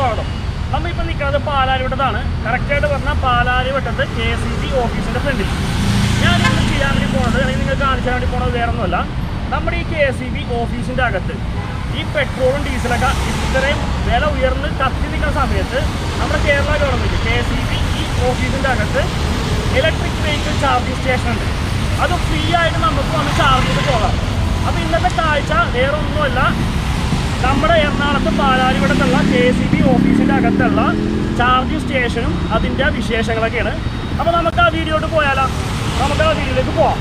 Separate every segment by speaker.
Speaker 1: സ്വാഗതം നമ്മളിപ്പോൾ നിൽക്കുന്നത് പാലാരിവട്ടത്താണ് കറക്റ്റായിട്ട് പറഞ്ഞാൽ പാലാരിവട്ടത്ത് കെ സി ബി ഓഫീസിൻ്റെ ഫ്രണ്ടിൽ ഞാൻ ഇന്ന് ചെയ്യാൻ വേണ്ടി പോണത് അല്ലെങ്കിൽ നിങ്ങൾ കാണിച്ചാൻ വേണ്ടി പോണത് വേറെ ഒന്നുമല്ല നമ്മുടെ ഈ കെ സി ബി ഓഫീസിൻ്റെ അകത്ത് ഈ പെട്രോളും ഡീസലൊക്കെ ഇത്രയും വില ഉയർന്ന് കത്തി നിൽക്കുന്ന സമയത്ത് നമ്മുടെ Kerala government K C B ഈ ഓഫീസിൻ്റെ അകത്ത് ഇലക്ട്രിക് വെഹിക്കിൾ ചാർജിങ് സ്റ്റേഷൻ ഉണ്ട് അത് ഫ്രീ ആയിട്ട് നമുക്ക് വന്ന് ചാർജ് ചെയ്ത് പോകാം അപ്പോൾ ഇന്നത്തെ കാഴ്ച വേറെ ഒന്നുമല്ല നമ്മുടെ എറണാകുളത്ത് പാലാരിവട്ടത്തുള്ള കെ സി ബി ഓഫീസിൻ്റെ അകത്തുള്ള ചാർജിങ് സ്റ്റേഷനും അതിൻ്റെ വിശേഷങ്ങളൊക്കെയാണ് അപ്പോൾ നമുക്ക് ആ വീഡിയോട്ട് പോയാലോ നമുക്ക് ആ വീഡിയോയിലേക്ക് പോവാം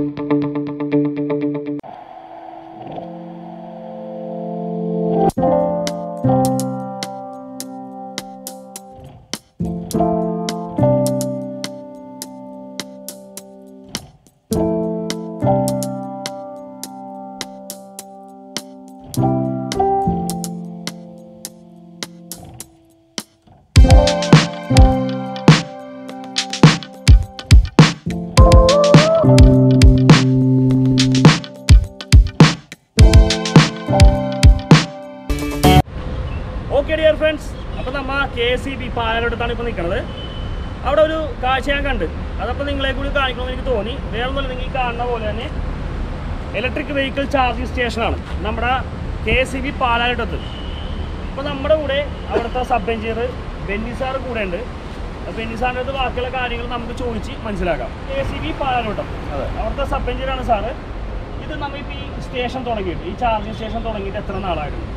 Speaker 1: ഓക്കെ ഡിയർ ഫ്രണ്ട്സ് അപ്പോൾ നമ്മ കെ സി ബി പാലാരിവട്ടത്താണ് ഇപ്പോൾ നിൽക്കുന്നത് അവിടെ ഒരു കാഴ്ച ഞാൻ കണ്ട് അതപ്പോൾ നിങ്ങളെ കൂടി കാണിക്കണമെന്ന് എനിക്ക് തോന്നി വേറെ ഒന്നുമില്ല നിങ്ങൾ ഈ കാണുന്ന പോലെ തന്നെ ഇലക്ട്രിക് വെഹിക്കിൾ ചാർജിങ് സ്റ്റേഷനാണ് നമ്മുടെ കെ സി ബി പാലാരിവട്ടത്ത് അപ്പോൾ നമ്മുടെ കൂടെ അവിടുത്തെ സബ് എഞ്ചിനീയർ ബെന്നി സാർ കൂടെ ഉണ്ട് ബെന്നി സാറിൻ്റെ അടുത്ത് ബാക്കിയുള്ള കാര്യങ്ങൾ നമുക്ക് ചോദിച്ച് മനസ്സിലാക്കാം കെ സി ബി പാലാരിവട്ടം
Speaker 2: അതെ.
Speaker 1: അവിടുത്തെ സബ് എഞ്ചിനീയറാണ് സാറ് ഇത് നമ്മളിപ്പോൾ ഈ സ്റ്റേഷൻ തുടങ്ങിയിട്ട് ഈ ചാർജിങ് സ്റ്റേഷൻ തുടങ്ങിയിട്ട് എത്ര നാളായിട്ടുണ്ട്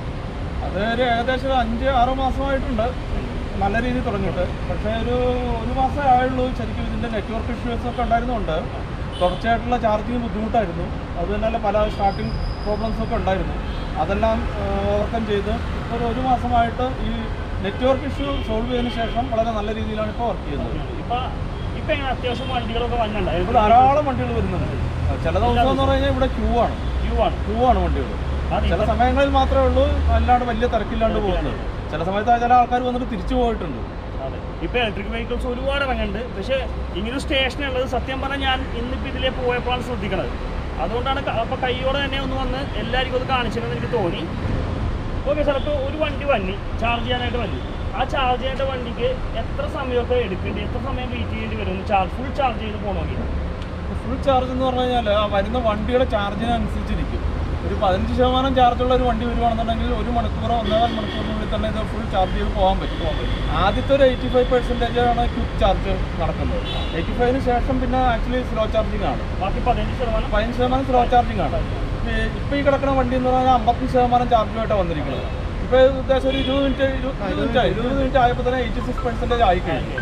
Speaker 2: അത് ഒരു ഏകദേശം ഒരു അഞ്ച് ആറ് മാസമായിട്ടുണ്ട് നല്ല രീതിയിൽ തുടങ്ങിയിട്ട് പക്ഷേ ഒരു ഒരു മാസമേ ആയുള്ളൂ ശരിക്കും ഇതിൻ്റെ നെറ്റ്വർക്ക് ഇഷ്യൂസ് ഒക്കെ ഉണ്ടായിരുന്നുകൊണ്ട് തുടർച്ചയായിട്ടുള്ള ചാർജിങ് ബുദ്ധിമുട്ടായിരുന്നു അത് തന്നെയല്ല പല സ്റ്റാർട്ടിങ് പ്രോബ്ലംസ് ഒക്കെ ഉണ്ടായിരുന്നു അതെല്ലാം ഓവർകം ചെയ്ത് ഇപ്പോൾ ഒരു ഒരു മാസമായിട്ട് ഈ നെറ്റ്വർക്ക് ഇഷ്യൂ സോൾവ് ചെയ്തതിന് ശേഷം വളരെ നല്ല രീതിയിലാണ് ഇപ്പോൾ വർക്ക് ചെയ്യുന്നത്
Speaker 1: ഇപ്പൊ ഇപ്പൊ എങ്ങനെ അത്യാവശ്യം വണ്ടികളൊക്കെ
Speaker 2: ഇപ്പോൾ
Speaker 1: വന്നിട്ടുണ്ടായിരുന്നു
Speaker 2: ധാരാളം വണ്ടികൾ വരുന്നുണ്ട് ചില ദിവസം എന്ന് പറഞ്ഞു കഴിഞ്ഞാൽ ഇവിടെ ക്യൂ ആണ്
Speaker 1: ക്യൂ ആണ്
Speaker 2: ക്യൂ ആണ് വണ്ടികൾ
Speaker 1: അത്
Speaker 2: ചില സമയങ്ങളിൽ മാത്രമേ ഉള്ളൂ അല്ലാണ്ട് വലിയ തിരക്കില്ലാണ്ട് പോകുന്നത് ചില സമയത്ത് ചില ആൾക്കാർ വന്നിട്ട് തിരിച്ചു പോയിട്ടുണ്ട്
Speaker 1: അതെ ഇപ്പൊ ഇലക്ട്രിക് വെഹിക്കിൾസ് ഒരുപാട് ഇറങ്ങുന്നുണ്ട് പക്ഷേ ഇങ്ങനൊരു സ്റ്റേഷൻ ഉള്ളത് സത്യം പറഞ്ഞാൽ ഞാൻ ഇന്നിപ്പോൾ ഇതിലേ പോയപ്പോഴാണ് ശ്രദ്ധിക്കണത് അതുകൊണ്ടാണ് ക- അപ്പൊ കൈയോടെ തന്നെ ഒന്ന് വന്ന് എല്ലാവർക്കും അത് കാണിച്ചിരുന്നെന്ന് എനിക്ക് തോന്നി ഓക്കെ സാർ ഇപ്പോൾ ഒരു വണ്ടി വന്നി ചാർജ് ചെയ്യാനായിട്ട് വന്നി ആ ചാർജ് ചെയ്യാനായിട്ട് വണ്ടിക്ക് എത്ര സമയമൊക്കെ എടുക്കേണ്ടി എത്ര സമയം വെയിറ്റ് ചെയ്യേണ്ടി വരും ചാർജ് ഫുൾ ചാർജ് ചെയ്ത് പോകണമെങ്കിൽ
Speaker 2: ഫുൾ ചാർജ് എന്ന് പറഞ്ഞു കഴിഞ്ഞാൽ ആ വരുന്ന വണ്ടിയുടെ ചാർജിനനുസരിച്ചിരിക്കും ഒരു പതിനഞ്ച് ശതമാനം ചാർജുള്ള ഒരു വണ്ടി വരുവാണെന്നുണ്ടെങ്കിൽ ഒരു മണിക്കൂറോ ഒന്നേകാൽ മണിക്കൂറിനുള്ളിൽ തന്നെ ഇത് ഫുൾ ചാർജ് ചെയ്ത് പോകാൻ പറ്റും ആദ്യത്തെ ഒരു എയ്റ്റി ഫൈവ് പെർസെൻറ്റേജ് ആണ് ക്വിക്ക് ചാർജ് നടക്കുന്നത് എയ്റ്റി ഫൈവിന് ശേഷം പിന്നെ ആക്ച്വലി സ്ലോ ചാർജിങ് ആണ്
Speaker 1: ബാക്കി പതിനഞ്ച് ശതമാനം
Speaker 2: പതിനഞ്ച് ശതമാനം സ്ലോ ചാർജിങ് ആണ് ഇപ്പോൾ ഈ കിടക്കുന്ന വണ്ടി എന്ന് പറഞ്ഞാൽ അമ്പത്തഞ്ച് ശതമാനം ചാർജുമായിട്ടാണ് വന്നിരിക്കുന്നത് ഇപ്പോൾ ഉദ്ദേശം ഒരു ഇരുപത് മിനിറ്റ് ഇരുപത് മിനിറ്റ് ആയി ഇരുപത് മിനിറ്റ് ആയപ്പോൾ തന്നെ എയ്റ്റി സിക്സ് പെർസെൻറ്റേജ് ആയി കഴിഞ്ഞു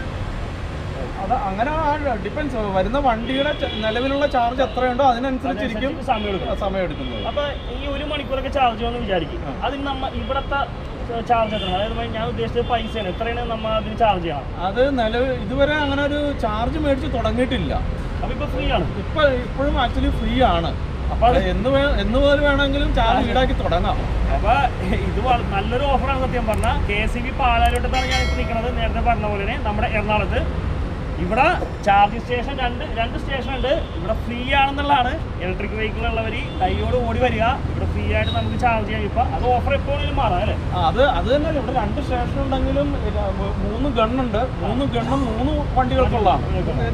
Speaker 2: അത് അങ്ങനെ ഡിപ്പെൻസ് വരുന്ന വണ്ടിയുടെ ച- നിലവിലുള്ള ചാർജ് എത്രയുണ്ടോ അതിനനുസരിച്ചിരിക്കും
Speaker 1: അതനുസരിച്ച് സമയം എടുക്കും
Speaker 2: സമയം എടുക്കുന്നത്
Speaker 1: അപ്പൊ ഈ ഒരു മണിക്കൂറൊക്കെ ചാർജ് ചെയ്യുമെന്ന് വിചാരിക്കും
Speaker 2: ആ.
Speaker 1: അതിന് നമ്മ ഇവിടത്തെ ചാർജ് എത്ര അതായത് ഞാൻ ഉദ്ദേശിച്ചത് പൈസയാണ് എത്രയാണ് നമ്മൾ അതിന് ചാർജ് ചെയ്യണം
Speaker 2: അത് നിലവിൽ ഇതുവരെ അങ്ങനെ ഒരു ചാർജ് മേടിച്ച് തുടങ്ങിയിട്ടില്ല
Speaker 1: അപ്പൊ ഇപ്പൊ ഫ്രീ ആണ്
Speaker 2: ഇപ്പൊ ഇപ്പോഴും ആക്ച്വലി ഫ്രീ ആണ്
Speaker 1: അപ്പൊ അത്
Speaker 2: എന്ന് വേ- എന്ന് മുതൽ വേണമെങ്കിലും ചാർജ് ഈടാക്കി തുടങ്ങാം
Speaker 1: അപ്പൊ ഇത് വള- നല്ലൊരു ഓഫറാണ് സത്യം പറഞ്ഞാൽ കെ സി ബി പാലാലോട്ടത്താണ് ഞാൻ ഇപ്പോൾ നിൽക്കുന്നത് നേരത്തെ പറഞ്ഞ പോലെ തന്നെ നമ്മുടെ എറണാകുളത്ത് ഇവിടെ ചാർജിങ് സ്റ്റേഷൻ രണ്ട് രണ്ട് സ്റ്റേഷൻ ഉണ്ട് ഇവിടെ ഫ്രീ ആണെന്നുള്ളതാണ് ഇലക്ട്രിക് വെഹിക്കിൾ ഉള്ളവർ കൈയോട് ഓടി വരിക ഇവിടെ ഫ്രീ ആയിട്ട് നമുക്ക് ചാർജ് ചെയ്യാം ഇപ്പൊ അത് ഓഫർ എപ്പോഴെങ്കിലും മാറാം അല്ലേ
Speaker 2: ആ, അത് അത് തന്നെ ഇവിടെ രണ്ട് സ്റ്റേഷൻ ഉണ്ടെങ്കിലും ഇത് മൂന്ന് ഗണ്ണുണ്ട് മൂന്ന് ഗണ്ണും മൂന്ന് വണ്ടികൾക്കുള്ളതാണ്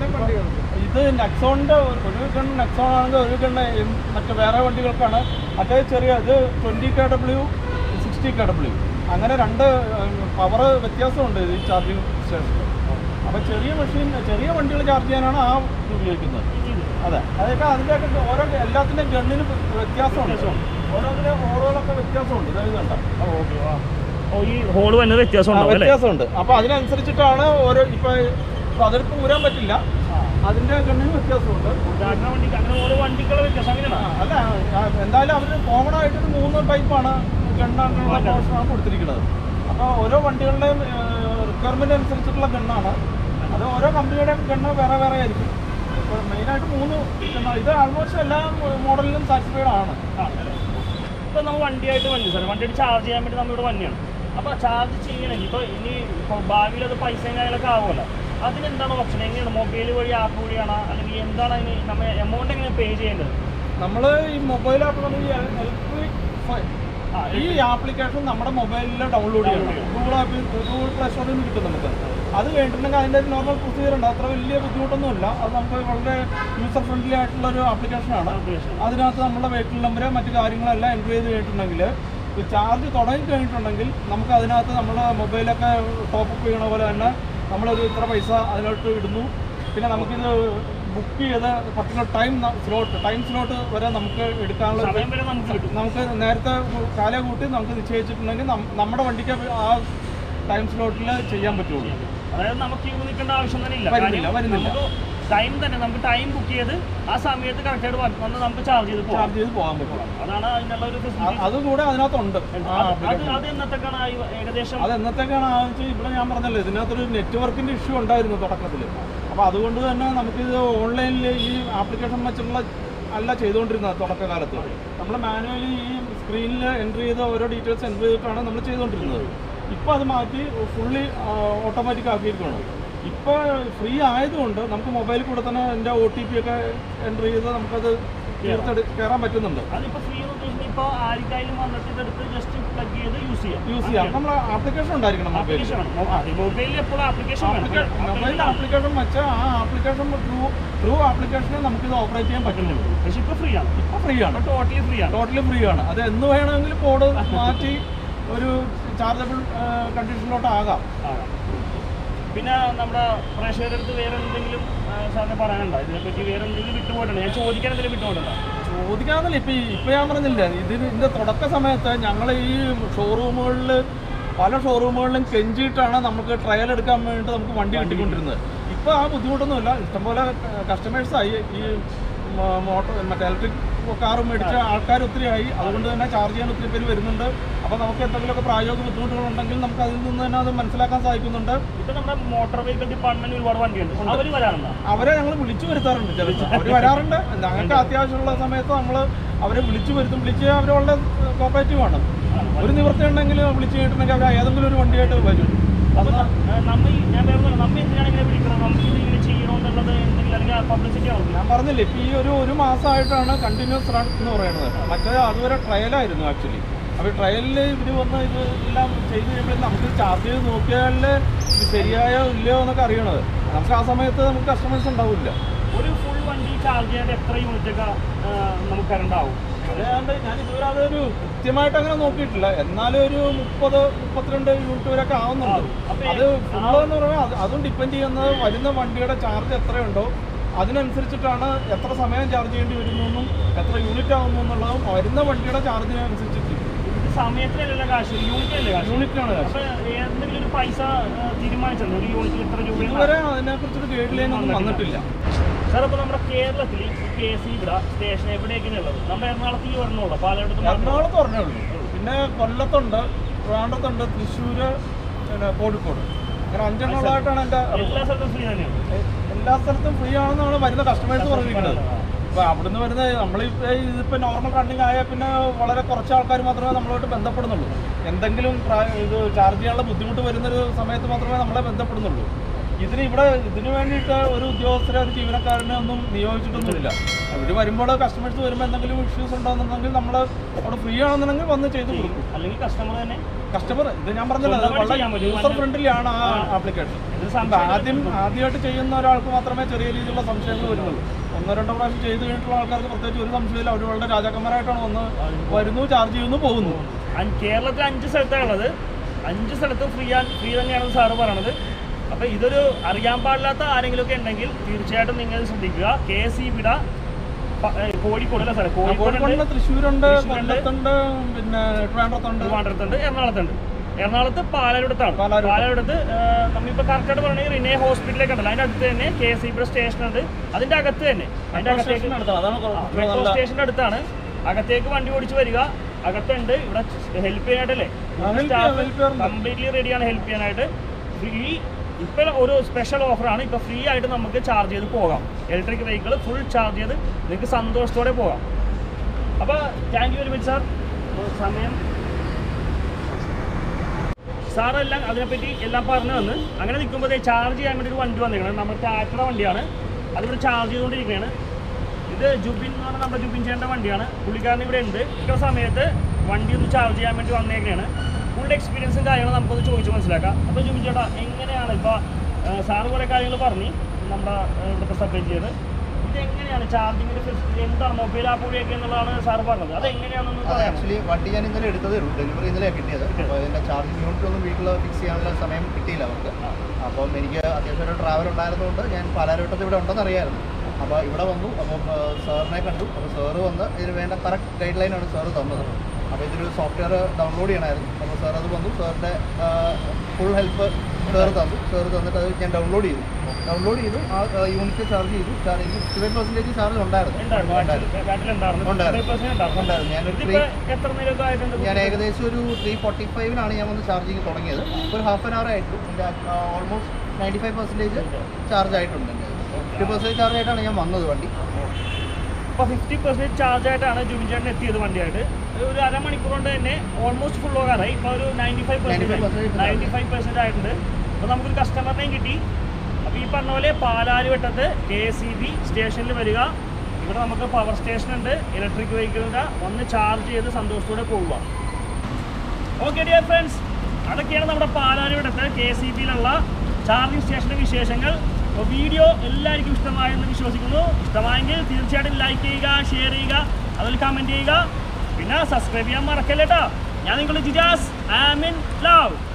Speaker 2: ഇത് നെക്സോണിന്റെ ഒരു ഗൺ നെക്സോൺ ആണെങ്കിൽ ഒരു ഗണ്ണ് മറ്റു വേറെ വണ്ടികൾക്കാണ് മറ്റേ ചെറിയ ഇത് twenty K W sixty K W അങ്ങനെ രണ്ട് പവർ വ്യത്യാസമുണ്ട് ഈ ചാർജിങ് സ്റ്റേഷനിൽ അപ്പോൾ ചെറിയ മെഷീൻ ചെറിയ വണ്ടികൾ ചാർജ് ചെയ്യാനാണ് ആ ഇത് ഉപയോഗിക്കുന്നത് അതെ അതൊക്കെ അതിൻ്റെയൊക്കെ ഓരോ എല്ലാത്തിൻ്റെ ഗണ്ണിന് വ്യത്യാസമുണ്ട് ഓരോന്നിൻ്റെ ഓരോകളൊക്കെ വ്യത്യാസമുണ്ട് ഇതായത് കണ്ട
Speaker 1: ഓക്കെ ഓ ഈ ഹോള് വന്നത് വ്യത്യാസം
Speaker 2: ആ,
Speaker 1: ഉണ്ടാവും അല്ലേ
Speaker 2: വ്യത്യാസമുണ്ട് അപ്പൊ അതിനനുസരിച്ചിട്ടാണ് ഓരോ ഇപ്പൊ ഇപ്പൊ അതിലിപ്പോ ഊരാൻ പറ്റില്ല അതിന്റെ ഗണ്ണിന് വ്യത്യാസമുണ്ട്
Speaker 1: ഉദാഹരണ വണ്ടിക്ക് അങ്ങനെ ഓരോ വണ്ടിക്കുള്ള വ്യത്യാസം
Speaker 2: ആ,
Speaker 1: അങ്ങനെയാണ്
Speaker 2: അല്ല ആ, എന്തായാലും അവര് കോമൺ ആയിട്ട് ഒരു മൂന്ന് ടൈപ്പാണ് ഗണ്ണാനുള്ള പോർഷനാണ് കൊടുത്തിരിക്കുന്നത് അപ്പോൾ ഓരോ വണ്ടികളുടെയും റിക്വയർമെന്റ് അനുസരിച്ചിട്ടുള്ള ഗണ്ണാണ് അത് ഓരോ കമ്പനിയുടെയും ഗണ്ണ് വേറെ വേറെ ആയിരിക്കും ഇപ്പോൾ മെയിനായിട്ട് മൂന്ന് ഗണ്ണാണ് ഇത് ആൾമോസ്റ്റ് എല്ലാ മോഡലിലും സാറ്റിസ്ഫൈഡ് ആണ്
Speaker 1: ഇപ്പൊ നമ്മൾ വണ്ടിയായിട്ട് വണ്ടി സാർ വണ്ടിയായിട്ട് ചാർജ് ചെയ്യാൻ വേണ്ടി നമ്മളിവിടെ വണ്ടിയാണ് അപ്പൊ ചാർജ് ചെയ്യണമെങ്കിൽ ഇപ്പൊ ഇനി ഇപ്പൊ ഭാവിയിൽ അത് പൈസ കാര്യങ്ങളൊക്കെ ആവുമല്ലോ അതിനെന്താണ് ഓപ്ഷൻ എങ്ങനെയാണ് മൊബൈൽ വഴി ആപ്പ് വഴിയാണോ അല്ലെങ്കിൽ എന്താണ് അതിന് നമ്മൾ എമൗണ്ട് എങ്ങനെ പേ ചെയ്യേണ്ടത്
Speaker 2: നമ്മൾ ഈ മൊബൈൽ ആപ്പ് നമ്മൾ ഈ ഇലക്ട്രിക്
Speaker 1: ആ,
Speaker 2: ഈ ആപ്ലിക്കേഷൻ നമ്മുടെ മൊബൈലിൽ ഡൗൺലോഡ് ചെയ്യണം ഗൂഗിൾ ആപ്പിൽ ഗൂഗിൾ പ്ലേ സ്റ്റോറിൽ നിന്ന് കിട്ടും നമുക്ക് അത് കഴിഞ്ഞിട്ടുണ്ടെങ്കിൽ അതിൻ്റെ നോർമൽ പ്രൊസീജിയർ ഉണ്ട് അത്ര വലിയ ബുദ്ധിമുട്ടൊന്നുമില്ല അത് നമുക്ക് വളരെ യൂസർ ഫ്രണ്ട്ലി ആയിട്ടുള്ള ഒരു ആപ്ലിക്കേഷനാണ് അതിനകത്ത് നമ്മുടെ വെഹിക്കിൾ നമ്പർ മറ്റു കാര്യങ്ങളെല്ലാം എൻട്രി ചെയ്ത് കഴിഞ്ഞിട്ടുണ്ടെങ്കിൽ ചാർജ് തുടങ്ങി കഴിഞ്ഞിട്ടുണ്ടെങ്കിൽ നമുക്ക് അതിനകത്ത് നമ്മുടെ മൊബൈലൊക്കെ ടോപ്പ് അപ്പ് ചെയ്യണ പോലെ തന്നെ നമ്മളൊരു ഇത്ര പൈസ അതിലോട്ട് ഇടുന്നു പിന്നെ നമുക്കിത് ബുക്ക് ചെയ്ത് particular time slot time slot വരെ നമുക്ക് എടുക്കാനുള്ള ഒരു
Speaker 1: സമയം വരെ നമുക്ക് കിട്ടും
Speaker 2: നമുക്ക് നേരത്തെ കാല കൂട്ടി നമുക്ക് നിശ്ചയിച്ചിട്ടുണ്ടെങ്കിൽ നം- നമ്മുടെ വണ്ടിക്ക് ആ ടൈം സ്ലോട്ടിൽ ചെയ്യാൻ പറ്റുള്ളൂ
Speaker 1: അതായത് നമുക്ക് ക്യൂ നിൽക്കേണ്ട ആവശ്യം തന്നെ ഇല്ല
Speaker 2: വരുന്നില്ല, വരുന്നില്ല.
Speaker 1: ടൈം തന്നെ നമുക്ക് ടൈം ബുക്ക് ചെയ്ത് ആ സമയത്ത് കറക്റ്റായിട്ട് വന്ന് നമുക്ക് ചാർജ് ചെയ്ത് പോകാം
Speaker 2: ചാർജ് ചെയ്ത് പോകാൻ പറ്റും
Speaker 1: അതാണ് അതിനുള്ള ഒരു
Speaker 2: അ-
Speaker 1: ഫെസിലിറ്റി
Speaker 2: അതും കൂടെ അതിനകത്തുണ്ട് ആ
Speaker 1: അത്
Speaker 2: application.
Speaker 1: അത് എന്നത്തേക്കാണ് ആ ഈ ഏകദേശം
Speaker 2: അത് എന്നത്തേക്കാണ് ആണെന്ന് വെച്ചാൽ ഇവിടെ ഞാൻ പറഞ്ഞല്ലോ ഇതിനകത്തൊരു നെറ്റ്വർക്കിന്റെ ഇഷ്യൂ ഉണ്ടായിരുന്നു തുടക്കത്തിൽ അപ്പോൾ അതുകൊണ്ട് തന്നെ നമുക്കിത് ഓൺലൈനിൽ ഈ ആപ്ലിക്കേഷൻ വെച്ചുള്ള അല്ല ചെയ്തുകൊണ്ടിരുന്നത് തുടക്കകാലത്ത് നമ്മൾ മാനുവലി ഈ സ്ക്രീനിൽ എൻട്രി ചെയ്ത ഓരോ ഡീറ്റെയിൽസ് എൻട്രി ചെയ്തിട്ടാണ് നമ്മൾ ചെയ്തുകൊണ്ടിരുന്നത് ഇപ്പോൾ അത് മാറ്റി ഫുള്ളി ഓട്ടോമാറ്റിക് ആക്കിയിരിക്കുകയാണ് ഇപ്പോൾ ഫ്രീ ആയതുകൊണ്ട് നമുക്ക് മൊബൈലിൽ കൂടെ തന്നെ എൻ്റെ ഒ ടി പി ഒക്കെ എൻട്രി ചെയ്ത് നമുക്കത് തീർത്തെടു കയറാൻ പറ്റുന്നുണ്ട്
Speaker 1: അതിപ്പോ ഫ്രീ എന്ന് ഉദ്ദേശിക്കുന്നത് ഇപ്പൊ ആർക്കായാലും വന്നിട്ട് ഇതെടുത്ത് ജസ്റ്റ് പ്ലഗ് ചെയ്ത് യൂസ് ചെയ്യാം
Speaker 2: യൂസ് ചെയ്യാം നമ്മൾ ആപ്ലിക്കേഷൻ ഉണ്ടായിരിക്കണം മൊബൈലിൽ
Speaker 1: ആപ്ലിക്കേഷൻ മൊബൈലിൽ എപ്പോഴും ആപ്ലിക്കേഷൻ
Speaker 2: മൊബൈൽ ആപ്ലിക്കേഷൻ വെച്ചാൽ ആ ആപ്ലിക്കേഷൻ ത്രൂ ത്രൂ ആപ്ലിക്കേഷനെ നമുക്കിത് ഓപ്പറേറ്റ് ചെയ്യാൻ പറ്റുന്നുള്ളൂ
Speaker 1: പക്ഷെ ഇപ്പൊ ഫ്രീ ആണ്
Speaker 2: ഇപ്പോൾ ഫ്രീ ആണ്
Speaker 1: ടോട്ടലി ഫ്രീ ആണ്
Speaker 2: ടോട്ടലി ഫ്രീ ആണ് അത് എന്ന് വേണമെങ്കിലും കോഡ് മാറ്റി ഒരു ചാർജബിൾ കണ്ടീഷനിലോട്ട് ആകാം
Speaker 1: ആകാം. പിന്നെ നമ്മുടെ പ്രേക്ഷകരുടെ അടുത്ത് വേറെ എന്തെങ്കിലും ആ, സാറിന് പറയാനുണ്ടോ ഇതിനെപ്പറ്റി വേറെ എന്തെങ്കിലും വിട്ടുപോയിട്ടുണ്ടോ ഞാൻ ചോദിക്കാൻ എന്തെങ്കിലും വിട്ടുപോയിട്ടുണ്ടോ
Speaker 2: ചോദിക്കാന്നല്ല ഇപ്പം ഇപ്പം ഞാൻ പറഞ്ഞില്ല ഇതിന് ഇതിൻ്റെ തുടക്ക സമയത്ത് ഞങ്ങൾ ഈ ഷോറൂമുകളിൽ പല ഷോറൂമുകളിലും കെഞ്ചിയിട്ടാണ് നമുക്ക് ട്രയൽ എടുക്കാൻ വേണ്ടിയിട്ട് നമുക്ക് വണ്ടി കിട്ടിക്കൊണ്ടിരുന്നത് ഇപ്പോൾ ആ ബുദ്ധിമുട്ടൊന്നുമില്ല ഇഷ്ടംപോലെ കസ്റ്റമേഴ്സായി ഈ മോട്ടോർ മറ്റേ ഇലക്ട്രിക് കാറ് മേടിച്ച ആൾക്കാർ ഒത്തിരി ആയി അതുകൊണ്ട് തന്നെ ചാർജ് ചെയ്യാൻ ഒത്തിരി പേര് വരുന്നുണ്ട് അപ്പോൾ നമുക്ക് എന്തെങ്കിലുമൊക്കെ പ്രായോഗിക ബുദ്ധിമുട്ടുകളുണ്ടെങ്കിൽ നമുക്ക് അതിൽ നിന്ന് തന്നെ അത് മനസ്സിലാക്കാൻ സാധിക്കുന്നുണ്ട്
Speaker 1: ഇപ്പൊ നമ്മുടെ മോട്ടോർ വെഹിക്കിൾ ഡിപ്പാർട്ട്മെന്റ് ഒരുപാട് വണ്ടിയുണ്ട് അവര് വരാറുണ്ടോ
Speaker 2: അവരെ ഞങ്ങൾ വിളിച്ചു വരുത്താറുണ്ട് ചില അവർ വരാറുണ്ട് ഞങ്ങൾക്ക് അത്യാവശ്യമുള്ള സമയത്ത് നമ്മൾ അവരെ വിളിച്ചു വരുത്തും വിളിച്ച് അവർ വളരെ കോപ്പറേറ്റീവ് ആണ് ഒരു നിവൃത്തി ഉണ്ടെങ്കിൽ വിളിച്ചു കഴിഞ്ഞിട്ടുണ്ടെങ്കിൽ അവർ ഏതെങ്കിലും ഒരു വണ്ടിയായിട്ട് വരും
Speaker 1: അപ്പൊ ന- ആ, നമ്മ ഈ- ഞാൻ വേറെ ഒന്നുമല്ല, നമ്മ എന്തിനാണ് ഇങ്ങനെ വിളിക്കണം നമുക്ക് ഇത് ഇങ്ങനെ ചെയ്യണമെന്നുള്ളത് എന്തെങ്കിലും അല്ലെങ്കിൽ പബ്ലിസിറ്റി ആവും
Speaker 2: ഞാൻ പറഞ്ഞില്ലേ ഇപ്പം ഈ ഒരു ഒരു മാസമായിട്ടാണ് കണ്ടിന്യൂസ് റൺ എന്ന് പറയുന്നത് മറ്റേ അതുവരെ ട്രയലായിരുന്നു ആക്ച്വലി അപ്പോൾ ട്രയലിൽ ഇവർ വന്ന് ഇത് എല്ലാം ചെയ്ത് കഴിയുമ്പോൾ നമുക്ക് ചാർജ് ചെയ്ത് നോക്കിയാൽ ഇത് ശരിയായോ ഇല്ലയോ എന്നൊക്കെ അറിയണത് നമുക്ക് ആ സമയത്ത് നമുക്ക് കസ്റ്റമേഴ്സ് ഉണ്ടാവില്ല
Speaker 1: ഒരു ഫുൾ വണ്ടി ചാർജ് ചെയ്യാൻ എത്ര യൂണിറ്റ് ഒക്കെ ആ, നമുക്ക് കറണ്ട് ആവും
Speaker 2: അതുകൊണ്ട് ഞാൻ ഇതുവരെ അതൊരു കൃത്യമായിട്ട് അങ്ങനെ നോക്കിയിട്ടില്ല എന്നാലും ഒരു മുപ്പത് മുപ്പത്തിരണ്ട് യൂണിറ്റ് വരെയൊക്കെ ആവുന്നുണ്ട്
Speaker 1: അപ്പൊ
Speaker 2: അത് ഫുള്ള് എന്ന് പറയുമ്പോൾ അത് അതും ഡിപ്പെൻഡ് ചെയ്യുന്നത് വരുന്ന വണ്ടിയുടെ ചാർജ് എത്രയുണ്ടോ അതിനനുസരിച്ചിട്ടാണ് എത്ര സമയം ചാർജ് ചെയ്യേണ്ടി വരുന്നു എന്നും എത്ര യൂണിറ്റ് ആവുന്നു എന്നുള്ളതും വരുന്ന വണ്ടിയുടെ ചാർജിനനുസരിച്ചിട്ട്
Speaker 1: ഇത് സമയത്തിനല്ല കാശ് യൂണിറ്റ് അല്ലേ കാശ്
Speaker 2: യൂണിറ്റിനാണ് കാശ്
Speaker 1: അപ്പൊ എന്തെങ്കിലും ഒരു പൈസ ആ, തീരുമാനിച്ചിട്ടുണ്ട് ഒരു യൂണിറ്റിൽ ഇത്ര രൂപ
Speaker 2: ഇതുവരെ അതിനെക്കുറിച്ചൊരു ഗൈഡ് ലൈൻ ഒന്നും വന്നിട്ടില്ല
Speaker 1: സാർ അപ്പോൾ നമ്മുടെ കേരളത്തിൽ കെ സി ഇവിടെ സ്റ്റേഷൻ എവിടെയൊക്കെയാണ് ഉള്ളത് നമ്മുടെ എറണാകുളത്ത് ഈ ഒരെണ്ണമുള്ള പാലക്കാട്
Speaker 2: എറണാകുളത്ത് പറഞ്ഞേ ഉള്ളൂ പിന്നെ കൊല്ലത്തുണ്ട് ട്രിവാൻഡ്രത്തുണ്ട് തൃശ്ശൂർ പിന്നെ കോഴിക്കോട് അങ്ങനെ അഞ്ചെണ്ണമുള്ളതായിട്ടാണ് എൻ്റെ അറിവ്.
Speaker 1: എല്ലാ സ്ഥലത്തും ഫ്രീ തന്നെയാണ്
Speaker 2: എ- എല്ലാ സ്ഥലത്തും ഫ്രീ ആണെന്നാണ് വരുന്ന കസ്റ്റമേഴ്സ് പറഞ്ഞിരിക്കുന്നത് അപ്പോൾ അവിടുന്ന് വരുന്ന നമ്മളിപ്പോൾ ഇതിപ്പോൾ നോർമൽ റണ്ണിങ് ആയാൽ പിന്നെ വളരെ കുറച്ച് ആൾക്കാർ മാത്രമേ നമ്മളോട്ട് ബന്ധപ്പെടുന്നുള്ളൂ എന്തെങ്കിലും പ്രാ- ഇത് ചാർജ് ചെയ്യാനുള്ള ബുദ്ധിമുട്ട് വരുന്നൊരു സമയത്ത് മാത്രമേ നമ്മളെ ബന്ധപ്പെടുന്നുള്ളൂ ഇതിന് ഇവിടെ ഇതിന് വേണ്ടിയിട്ട് ഒരു ഉദ്യോഗസ്ഥരെ ഒരു ജീവനക്കാരനെ ഒന്നും നിയോഗിച്ചിട്ടൊന്നുമില്ല അവർ വരുമ്പോൾ കസ്റ്റമേഴ്സ് വരുമ്പോൾ എന്തെങ്കിലും ഇഷ്യൂസ് ഉണ്ടെന്നുണ്ടെങ്കിൽ നമ്മൾ അവിടെ ഫ്രീ ആണെന്നുണ്ടെങ്കിൽ വന്ന് ചെയ്ത് കൊടുക്കും
Speaker 1: അല്ലെങ്കിൽ കസ്റ്റമർ തന്നെ
Speaker 2: കസ്റ്റമർ ഇത് ഞാൻ പറഞ്ഞല്ലോ അത്
Speaker 1: സ്വന്തമായിട്ട്
Speaker 2: വളരെ
Speaker 1: ചെയ്യാൻ പറ്റും.
Speaker 2: യൂസർ ഫ്രണ്ട്ലി ആണ് ആ ആപ്ലിക്കേഷൻ
Speaker 1: ഇത്
Speaker 2: ഇപ്പൊ
Speaker 1: സംശയം
Speaker 2: ആദ്യം ആദ്യമായിട്ട് ചെയ്യുന്ന ഒരാൾക്ക് മാത്രമേ ചെറിയ രീതിയിലുള്ള സംശയങ്ങൾ വരുന്നുള്ളൂ ഒന്നോ രണ്ടോ പ്രാവശ്യം ചെയ്ത് കഴിഞ്ഞിട്ടുള്ള ആൾക്കാർക്ക് പ്രത്യേകിച്ച് ഒരു സംശയമില്ല അവർ വളരെ രാജാക്കന്മാരായിട്ടാണ് വന്ന് വരുന്നു ചാർജ് ചെയ്യുന്നു പോകുന്നു
Speaker 1: അഞ്ച് കേരളത്തിൽ അഞ്ച് സ്ഥലത്താണ് ഉള്ളത് അഞ്ച് സ്ഥലത്തും ഫ്രീ ഫ്രീ തന്നെയാണ് സാറ് പറയണത് അപ്പോൾ ഇതൊരു അറിയാൻ പാടില്ലാത്ത ആരെങ്കിലുമൊക്കെ ഉണ്ടെങ്കിൽ തീർച്ചയായിട്ടും നിങ്ങൾ ശ്രദ്ധിക്കുക കെ സി ബിട കോഴിക്കോട് അല്ല സാറേ കോഴിക്കോട്
Speaker 2: കോഴിക്കോടിന് തൃശ്ശൂരുണ്ട്
Speaker 1: തൃശ്ശൂരുണ്ട്.
Speaker 2: കൊല്ലത്തുണ്ട് പിന്നെ ട്രിവാൻഡ്രത്തുണ്ട്
Speaker 1: ട്രിവാൻഡ്രത്തുണ്ട് എറണാകുളത്തുണ്ട് എറണാകുളത്ത് പാലാരിടത്താണ്
Speaker 2: പാലാരിവട്ടം.
Speaker 1: പാലാരിടത്ത് നമ്മളിപ്പോൾ കറക്റ്റായിട്ട് പറഞ്ഞാൽ റിനെ ഹോസ്പിറ്റലിലേക്ക് ഉണ്ടല്ലോ അതിൻ്റെ അടുത്ത് തന്നെ കെ എസ് ഇ സ്റ്റേഷൻ ഉണ്ട് അതിൻ്റെ അകത്ത് തന്നെ അതിൻ്റെ അകത്തേക്ക്
Speaker 2: സ്റ്റേഷൻ അടുത്താണ് അതാണ് കുറച്ചുകൂടെ
Speaker 1: മെട്രോ
Speaker 2: നല്ല
Speaker 1: സ്റ്റേഷൻ്റെ അടുത്താണ് അകത്തേക്ക് വണ്ടി ഓടിച്ച് വരിക അകത്തുണ്ട് ഇവിടെ ഹെൽപ്പ് ചെയ്യാനായിട്ടല്ലേ
Speaker 2: ആ, help ചെയ്യാം, help ചെയ്യാറുണ്ട്.
Speaker 1: കംപ്ലീറ്റ്ലി റെഡിയാണ് ഹെൽപ്പ് ചെയ്യാനായിട്ട് ഫ്രീ ഇപ്പം ഒരു സ്പെഷ്യൽ ഓഫറാണ് ഇപ്പോൾ ഫ്രീ ആയിട്ട് നമുക്ക് ചാർജ് ചെയ്ത് പോകാം ഇലക്ട്രിക് വെഹിക്കിൾ ഫുൾ ചാർജ് ചെയ്ത് നിങ്ങൾക്ക് സന്തോഷത്തോടെ പോകാം അപ്പോൾ thank you very much sir സമയം സാറെല്ലാം അതിനെപ്പറ്റി എല്ലാം പറഞ്ഞു തന്ന് അങ്ങനെ നിൽക്കുമ്പോൾ ചാർജ് ചെയ്യാൻ വേണ്ടി ഒരു വണ്ടി വന്നിരിക്കുന്നത് നമ്മുടെ ടാറ്റയുടെ വണ്ടിയാണ് അതിവിടെ ചാർജ് ചെയ്തുകൊണ്ടിരിക്കുകയാണ് ഇത് ജുബിൻ എന്ന് പറഞ്ഞാൽ നമ്മുടെ ജുബിൻ ചേട്ടൻ്റെ വണ്ടിയാണ് പുള്ളിക്കാരൻ ഇവിടെ ഉണ്ട് ഇത്ര സമയത്ത് വണ്ടി ഒന്ന് ചാർജ് ചെയ്യാൻ വേണ്ടി വന്നേക്കാണ് ഫുൾ എക്സ്പീരിയൻസും കാര്യങ്ങളും നമുക്കൊന്ന് ചോദിച്ച് മനസ്സിലാക്കാം അപ്പോൾ ജുബിൻ ചേട്ടാ എങ്ങനെയാണ് ഇപ്പോൾ സാറ് കുറേ കാര്യങ്ങൾ പറഞ്ഞ് നമ്മുടെ ആ, ഇവിടുത്തെ സബ്മിറ്റ് ചെയ്ത് ഇത് എങ്ങനെയാണ് ചാർജിങ്ങിൻ്റെ ഫെസിലിറ്റി എന്താണ് മൊബൈൽ ആപ്പ് വഴിയൊക്കെ എന്നുള്ളതാണ് സാർ പറഞ്ഞത് അത് എങ്ങനെയാണെന്ന് പറയാം
Speaker 3: ആക്ച്വലി വണ്ടി ഞാൻ ഇന്നലെ എടുത്തതേ ഉള്ളൂ ഡെലിവറി ഇന്നലെ കിട്ടിയത് അപ്പോൾ ഇതിൻ്റെ ചാർജിങ് യൂണിറ്റ് ഒന്നും വീട്ടിൽ ഫിക്സ് ചെയ്യാനുള്ള സമയം കിട്ടിയില്ല അവർക്ക് അപ്പം എനിക്ക് അത്യാവശ്യം ഒരു ട്രാവൽ ഉണ്ടായിരുന്നതുകൊണ്ട് ഞാൻ പാലാരോട്ടത്ത് ഇവിടെ ഉണ്ടെന്ന് അറിയാമായിരുന്നു അപ്പോൾ ഇവിടെ വന്നു അപ്പം സാറിനെ കണ്ടു അപ്പോൾ സാറ് വന്ന് ഇതിന് വേണ്ട കറക്റ്റ് ഗൈഡ് ലൈനാണ് സാറ് തന്നത് അപ്പോൾ ഇതൊരു സോഫ്റ്റ്വെയർ ഡൗൺലോഡ് ചെയ്യണമായിരുന്നു അപ്പോൾ സാർ അത് വന്നു സാറിൻ്റെ ഫുൾ ഹെൽപ്പ് സാറ് തന്നു സാറ് തന്നിട്ട് അത് ഞാൻ ഡൗൺലോഡ് ചെയ്തു ഡൗൺലോഡ് ചെയ്തു ആ യൂണിറ്റ് ചാർജ് ചെയ്തു ചാർജ് ചെയ്തു ഫിഫ്റ്റി പെർസെൻറ്റേജ് ചാർജ് ഉണ്ടായിരുന്നു
Speaker 1: ഉണ്ടായിരുന്നു
Speaker 3: ഉണ്ടായിരുന്നു
Speaker 1: ബാറ്റിലുണ്ടായിരുന്നു
Speaker 3: ഉണ്ടായിരുന്നു.
Speaker 1: 100% ഉണ്ടായിരുന്നു
Speaker 3: ഉണ്ടായിരുന്നു ഞാനൊരു ത്രീ
Speaker 1: ഇതിപ്പോൾ എത്ര നേരമൊക്കെ ആയിട്ടുണ്ട്
Speaker 3: ഞാൻ ഏകദേശം ഒരു ത്രീ ഫോർട്ടി ഫൈവിനാണ് ഞാൻ വന്ന് ചാർജിങ് തുടങ്ങിയത് ഒരു ഹാഫ് ആൻ അവർ ആയിട്ടു എൻ്റെ almost ninety five percentage charge ആയിട്ടുണ്ട് എൻ്റെ ഫിഫ്റ്റി പെർസെൻറ്റേജ് ചാർജ് ആയിട്ടാണ് ഞാൻ വന്നത് വണ്ടി
Speaker 1: ഇപ്പോൾ ഫിഫ്റ്റി പെർസെൻറ്റ് ചാർജ് ആയിട്ടാണ് ജുബിൻ ചേട്ടൻ എത്തിയത് വണ്ടിയായിട്ട് ഒരു അരമണിക്കൂർ കൊണ്ട് തന്നെ ഓൾമോസ്റ്റ് ഫുൾ പോകാറായി ഇപ്പോൾ ഒരു ninety five
Speaker 3: 95%
Speaker 1: percent ninety five percent ആയിട്ടുണ്ട് അപ്പോൾ നമുക്കൊരു കസ്റ്റമറിനെയും കിട്ടി അപ്പോൾ ഈ പറഞ്ഞ പോലെ പാലാരിവട്ടത്ത് കെ സി ബി സ്റ്റേഷനിൽ വരിക ഇവിടെ നമുക്ക് പവർ സ്റ്റേഷൻ ഉണ്ട് ഇലക്ട്രിക് വെഹിക്കിളിൻ്റെ ഒന്ന് ചാർജ് ചെയ്ത് സന്തോഷത്തോടെ പോവുക ഓക്കെ ഡിയർ ഫ്രണ്ട്സ് അതൊക്കെയാണ് നമ്മുടെ പാലാരിവട്ടത്ത് കെ സി ബിയിലുള്ള ചാർജിങ് സ്റ്റേഷൻ്റെ വിശേഷങ്ങൾ അപ്പോൾ വീഡിയോ എല്ലാവർക്കും ഇഷ്ടമായെന്ന് വിശ്വസിക്കുന്നു ഇഷ്ടമായെങ്കിൽ തീർച്ചയായിട്ടും ലൈക്ക് ചെയ്യുക ഷെയർ ചെയ്യുക അതിൽ കമൻറ്റ് ചെയ്യുക പിന്നെ സബ്സ്ക്രൈബ് ചെയ്യാൻ മറക്കല്ലേട്ടോ ഞാൻ നിങ്ങളുടെ ജിജാസ് ആമിൻ ലവ്